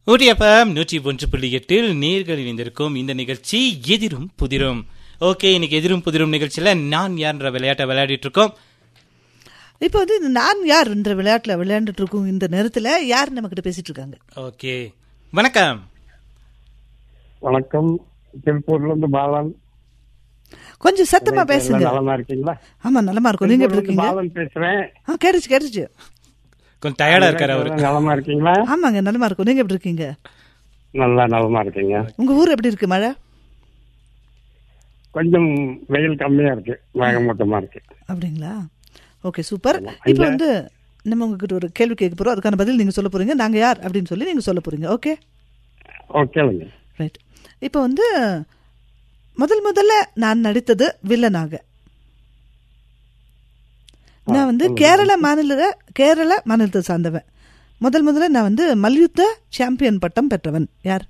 ஊட்டி FM நூற்றி ஒன்று புள்ளி எட்டில் நேர்கள் இணைந்திருக்கும் இந்த நிகழ்ச்சி எதிரும் புதிரும் ஓகே இன்னைக்கு எதிரும் புதிரும் நிகழ்ச்சியில நான் யார்ன்ற விளையாட்டை விளையாடிட்டு இருக்கோம் இப்போ வந்து இந்த நான் யார் என்ற விளையாட்டுல விளையாண்டுட்டு இருக்கோம் இந்த நேரத்துல யார் நம்ம கிட்ட பேசிட்டு இருக்காங்க ஓகே வணக்கம் வணக்கம் திருப்பூர்ல இருந்து பாலன் கொஞ்சம் சத்தமா எல்லாம் பேசுங்க நலமா இருக்கீங்களா ஆமா நலமா இருக்கும் நீங்க எப்படி திருப்பூர்ல இருக்கீங்க இருந்து பாலன் பேசுறேன் ஆ கேட்டுச்சு கேட்டுச்சு கொஞ்சம் டயர்டா இருக்காரு அவரு எல்லாம் நலமா இருக்கீங்களா ஆமாங்க நலமா இருக்கும் நீங்க எப்படி இருக்கீங்க நல்லா நலமா இருக்கீங்க உங்க ஊர் எப்படி இருக்கு மழை கொஞ்சம் வெயில் கம்மியா இருக்கு மேகமூட்டமா இருக்கு அப்படிங்களா ஓகே சூப்பர் இப்போ வந்து நம்ம உங்ககிட்ட ஒரு கேள்வி கேட்க போறோம் அதுக்கான பதில் நீங்க சொல்ல போறீங்க நாங்க யார் அப்படின்னு சொல்லி நீங்க சொல்ல போறீங்க ஓகே ஓகேங்க ரைட் இப்போ வந்து முதல் முதல்ல நான் நடித்தது வில்லனாக நான் வந்து கேரள மாநில கேரள மாநிலத்தை சார்ந்தவன் முதல் முதல்ல நான் வந்து மல்யுத்த சாம்பியன் பட்டம் பெற்றவன் யார்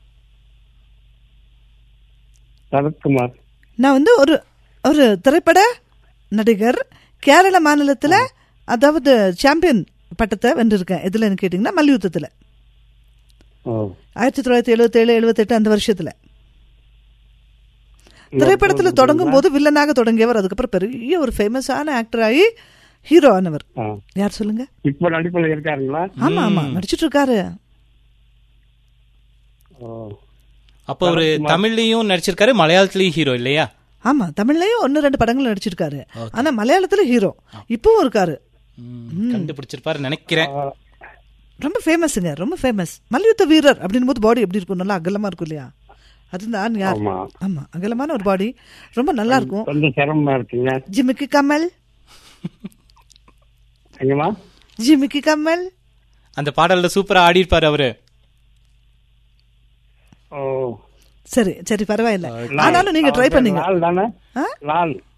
சரத்குமார் நான் வந்து ஒரு ஒரு திரைப்பட நடிகர் கேரள மாநிலத்துல அதாவது சாம்பியன் பட்டத்தை வென்றிருக்கேன் எதுல கேட்டீங்கன்னா மல்யுத்தத்துல ஓ ஆயிரத்தி தொள்ளாயிரத்தி எழுபத்தேழு எழுபத்தெட்டு அந்த வருஷத்துல திரைப்படத்துல தொடங்கும் போது வில்லனாக தொடங்கியவர் அதுக்கப்புறம் பெரிய ஒரு ஃபேமஸான ஆக்டர் ஆகி ஹீரோ ஆனவர் ஆ. யார் சொல்லுங்க இப்ப நடிப்புல இருக்காருங்களா ஆமா ஆமா நடிச்சிட்டு இருக்காரு ஓ அப்போ அப்போ ஒரு தமிழ்லயும் நடிச்சிருக்காரு மலையாளத்திலயும் ஹீரோ இல்லையா ஆமா தமிழ்லயும் ஒன்னு ரெண்டு படங்கள் நடிச்சிருக்காரு ஆனா மலையாளத்துல ஹீரோ இப்பவும் இருக்காரு ம், கண்டுபிடிச்சிருப்பாரு நினைக்கிறேன் ஆ, ரொம்ப ஃபேமஸுங்க ரொம்ப ஃபேமஸ் மல்யுத்த வீரர் அப்படின் போது பாடி எப்படி இருக்கும் நல்லா அகலமா இருக்கும் இல்லையா அதுதான் யார் ஆமா ஆமா அகலமான ஒரு பாடி ரொம்ப நல்லா இருக்கும் கொஞ்சம் சிரமமா இருக்குங்க ஜிமிக்கி கமல் எங்கம்மா ஜிமிக்கி கமல் அந்த பாடல்ல சூப்பரா ஆடி இருப்பாரு அவரு ஓ சரி சரி பரவாயில்ல ஆனாலும் நீங்க ட்ரை பண்ணீங்க லால் தானே ஆ? லால்